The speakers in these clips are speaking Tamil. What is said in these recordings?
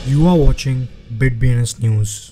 You are watching BitBNS News.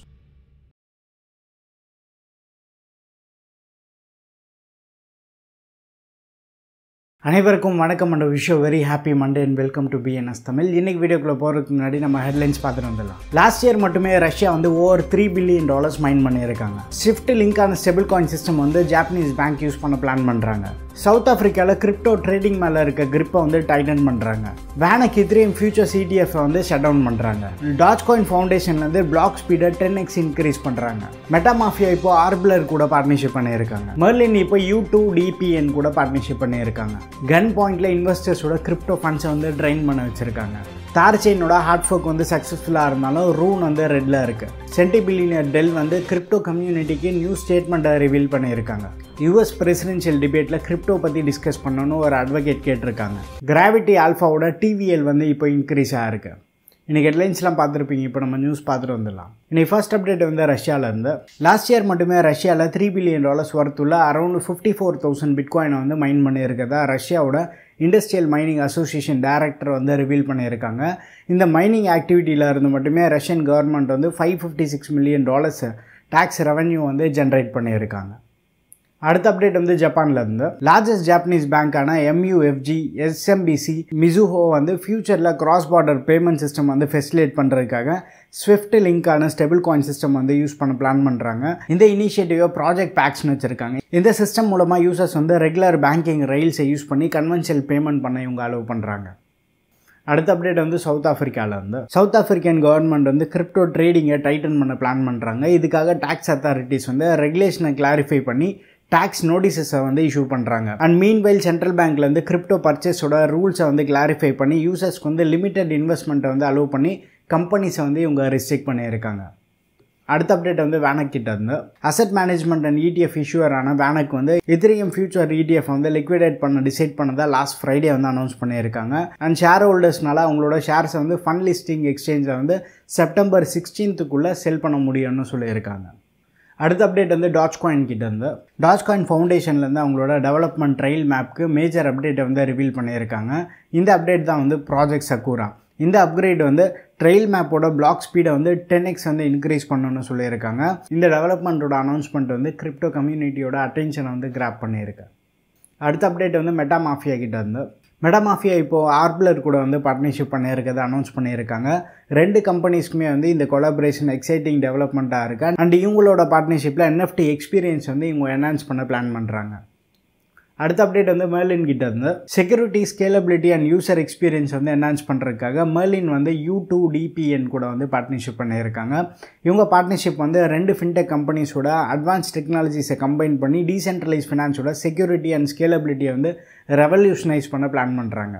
அனைவருக்கும் வணக்கம் and wish very happy Monday and welcome to BNS Tamil இன்னைக்கு வீடியோக்குள்ள போகிறதுக்கு முன்னாடி நம்ம ஹெட்லைன்ஸ் பார்த்துட்டு வந்துடலாம் லாஸ்ட் இயர் மட்டுமே ரஷ்யா வந்து over three billion dollars mine பண்ணியிருக்காங்க ஸ்விஃப்ட் லிங்கான ஸ்டெபிள் காயின் சிஸ்டம் வந்து ஜாப்பனீஸ் பேங்க் யூஸ் பண்ண பிளான் பண்ணுறாங்க சவுத் ஆஃப்ரிக்காவில் கிரிப்டோ ட்ரேடிங் மேலே இருக்க கிரிப்பை வந்து டைட்டன் பண்ணுறாங்க வேனக் இத்ரியம் ஃபியூச்சர் சிடிஎஃப் வந்து ஷட் டவுன் பண்ணுறாங்க டாச் காயின் ஃபவுண்டேஷன்லேருந்து பிளாக் ஸ்பீடை டென் எக்ஸ் இன்க்ரீஸ் பண்ணுறாங்க மெட்டா மாஃபியா இப்போ ஆர்பிளர் கூட பார்ட்னர்ஷிப் பண்ணியிருக்காங்க மெர்லின் இப்போ யூ டூ டிபிஎன் கூட பார்ட்னர்ஷிப் பண்ணியிருக்காங்க கன் பாயிண்ட்ல இன்வெஸ்டர்ஸோட கிரிப்டோ ஃபண்ட்ஸை வந்து ட்ரைன் பண்ண வச்சிருக்காங்க தார் செயினோட ஹார்ட் ஃபோக் வந்து சக்ஸஸ்ஃபுல்லாக இருந்தாலும் ரூன் வந்து ரெட்டில் இருக்குது சென்டி பில்லியனர் டெல் வந்து கிரிப்டோ கம்யூனிட்டிக்கு நியூ ஸ்டேட்மெண்ட்டை ரிவீல் பண்ணியிருக்காங்க யூஎஸ் பிரசிடென்ஷியல் டிபேட்டில் கிரிப்டோ பற்றி டிஸ்கஸ் பண்ணணும்னு ஒரு அட்வொகேட் கேட்டிருக்காங்க கிராவிட்டி ஆல்ஃபாவோட டிவிஎல் வந்து இப்போ இன்க்ரீஸ் ஆகிருக்கு இன்றைக்கி ஹெட்லைன்ஸ்லாம் பார்த்துருப்பீங்க இப்போ நம்ம நியூஸ் பார்த்துட்டு வந்துடலாம் இன்றைக்கி ஃபர்ஸ்ட் அப்டேட் வந்து ரஷ்யாவிலேருந்து லாஸ்ட் இயர் மட்டுமே ரஷ்யாவில் த்ரீ பில்லியன் டாலர்ஸ் ஒர்த்துள்ள அரௌண்ட் ஃபிஃப்டி ஃபோர் தௌசண்ட் பிட்காயினை வந்து மைன் பண்ணியிருக்கதா ரஷ்யாவோட இண்டஸ்ட்ரியல் மைனிங் அசோசியேஷன் டைரக்டர் வந்து ரிவீல் பண்ணியிருக்காங்க இந்த மைனிங் ஆக்டிவிட்டியில் இருந்து மட்டுமே ரஷ்யன் கவர்மெண்ட் வந்து five fifty six million dollars tax revenue வந்து ஜென்ரேட் பண்ணியிருக்காங்க அடுத்த அப்டேட் வந்து ஜப்பான்ல இருந்து லார்ஜஸ்ட் ஜாப்பனீஸ் பேங்கான எம்யூஎஃப்ஜி எஸ்எம்பிசி மிசுஹோ வந்து ஃபியூச்சரில் கிராஸ் பார்டர் பேமெண்ட் சிஸ்டம் வந்து ஃபெசிலேட் பண்ணுறதுக்காக ஸ்விஃப்ட் லிங்கான ஸ்டெபிள் காயின் சிஸ்டம் வந்து யூஸ் பண்ண பிளான் பண்ணுறாங்க இந்த இனிஷியேட்டிவை ப்ராஜெக்ட் பேக்ஸ்னு வச்சுருக்காங்க இந்த சிஸ்டம் மூலமாக யூசர்ஸ் வந்து ரெகுலர் பேங்கிங் ரயில்ஸை யூஸ் பண்ணி கன்வென்ஷனல் பேமெண்ட் பண்ண இவங்க அலோவ் பண்ணுறாங்க அடுத்த அப்டேட் வந்து சவுத் ஆஃப்ரிக்காவில் இருந்து சவுத் ஆஃப்ரிக்கன் கவர்மெண்ட் வந்து கிரிப்டோ ட்ரேடிங்கை டைட்டன் பண்ண பிளான் பண்ணுறாங்க இதுக்காக டேக்ஸ் அத்தாரிட்டிஸ் வந்து ரெகுலேஷனை கிளாரிஃபை பண்ணி டேக்ஸ் நோட்டீஸஸை வந்து இஷ்யூ பண்ணுறாங்க அண்ட் மீன்வைல் சென்ட்ரல் பேங்க்லேருந்து கிரிப்டோ பர்ச்சேஸோட ரூல்ஸை வந்து கிளாரிஃபை பண்ணி யூசர்ஸ்க்கு வந்து லிமிட்டட் இன்வெஸ்ட்மெண்ட்டை வந்து அலோவ் பண்ணி கம்பெனிஸை வந்து இவங்க ரெஸ்ட்ரிக்ட் பண்ணியிருக்காங்க அடுத்த அப்டேட் வந்து வேனக் கிட்ட இருந்து அசட் மேனேஜ்மெண்ட் அண்ட் இடிஎஃப் இஷ்யூவரான வேனக் வந்து எதிரியம் ஃபியூச்சர் இடிஎஃப் வந்து லிக்விடேட் பண்ண டிசைட் பண்ணதா லாஸ்ட் ஃப்ரைடே வந்து அனௌன்ஸ் பண்ணியிருக்காங்க அண்ட் ஷேர் ஹோல்டர்ஸ்னால அவங்களோட ஷேர்ஸை வந்து ஃபண்ட் லிஸ்டிங் எக்ஸ்சேஞ்சை வந்து செப்டம்பர் சிக்ஸ்டீன்த்துக்குள்ளே செல் பண்ண முடியும்னு சொல்லியிருக்காங்க அடுத்த அப்டேட் வந்து டாச் காயின் கிட்ட இருந்து டாச் காயின் ஃபவுண்டேஷன்லேருந்து அவங்களோட டெவலப்மெண்ட் ட்ரையல் மேப்க்கு மேஜர் அப்டேட்டை வந்து ரிவீல் பண்ணியிருக்காங்க இந்த அப்டேட் தான் வந்து ப்ராஜெக்ட் சக்கூரா இந்த அப்கிரேட் வந்து ட்ரெயில் மேப்போட பிளாக் ஸ்பீடை வந்து டென் எக்ஸ் வந்து இன்க்ரீஸ் பண்ணணும்னு சொல்லியிருக்காங்க இந்த டெவலப்மெண்ட்டோட அனௌன்ஸ்மெண்ட் வந்து கிரிப்டோ கம்யூனிட்டியோட அட்டென்ஷனை வந்து கிராப் பண்ணியிருக்கு அடுத்த அப்டேட் வந்து மெட்டா மாஃபியா கிட்ட இருந்து மெட்டா மாஃபியா இப்போது ஆர்பிளர் கூட வந்து பார்ட்னர்ஷிப் பண்ணியிருக்கிறத அனௌன்ஸ் பண்ணியிருக்காங்க ரெண்டு கம்பெனிஸ்க்குமே வந்து இந்த கொலாபரேஷன் எக்ஸைட்டிங் டெவலப்மெண்ட்டாக இருக்கு அண்ட் இவங்களோட பார்ட்னர்ஷிப்பில் என்எஃப்டி எக்ஸ்பீரியன்ஸ் வந்து இவங்க என்ஹான்ஸ் பண்ண பிளான் பண்ணுறாங்க அடுத்த அப்டேட் வந்து மேர்லின் கிட்ட இருந்து security scalability and user experience வந்து என்ஹான்ஸ் பண்ணுறதுக்காக மேர்லின் வந்து யூ டூ டிபிஎன் கூட வந்து பார்ட்னர்ஷிப் பண்ணியிருக்காங்க இவங்க பார்ட்னர்ஷிப் வந்து ரெண்டு ஃபின்டெக் கம்பெனிஸோட அட்வான்ஸ் டெக்னாலஜிஸை கம்பைன் பண்ணி டீசென்ட்ரலைஸ் ஃபினான்ஸோட செக்யூரிட்டி அண்ட் ஸ்கேலபிலிட்டியை வந்து ரெவல்யூஷனைஸ் பண்ண பிளான் பண்ணுறாங்க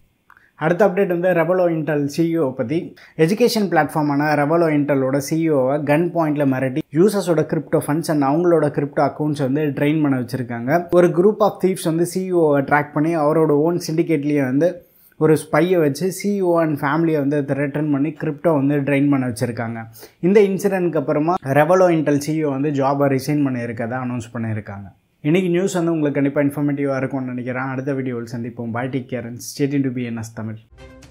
அடுத்த அப்டேட் வந்து ரெவலோ இன்டெல் சிஇஓ பற்றி எஜுகேஷன் பிளாட்ஃபார்மான ரெவலோ இன்டெலோட சிஇஓவை கன் பாயிண்டில் மிரட்டி யூசர்ஸோட கிரிப்டோ ஃபண்ட்ஸ் அண்ட் அவங்களோட கிரிப்டோ அக்கௌண்ட்ஸ் வந்து ட்ரெயின் பண்ண வச்சுருக்காங்க ஒரு குரூப் ஆஃப் தீவ்ஸ் வந்து சிஇஓவை ட்ராக் பண்ணி அவரோட ஓன் சிண்டிகேட்லேயே வந்து ஒரு ஸ்பையை வச்சு சிஇஓ அண்ட் ஃபேமிலியை வந்து ரிட்டர்ன் பண்ணி கிரிப்டோ வந்து ட்ரெயின் பண்ண வச்சுருக்காங்க இந்த இன்சிடென்ட்க்கு அப்புறமா ரெவலோ இன்டெல் சிஇஓ வந்து ஜாபை ரிசைன் பண்ணியிருக்கதை அனௌன்ஸ் பண்ணியிருக்காங்க இன்றைக்கி நியூஸ் வந்து உங்களுக்கு கண்டிப்பாக இன்ஃபர்மேட்டிவாக இருக்கும்னு நினைக்கிறேன் அடுத்த வீடியோவில் சந்திப்போம் bye take care and stay இன் டு பி என்எஸ் தமிழ்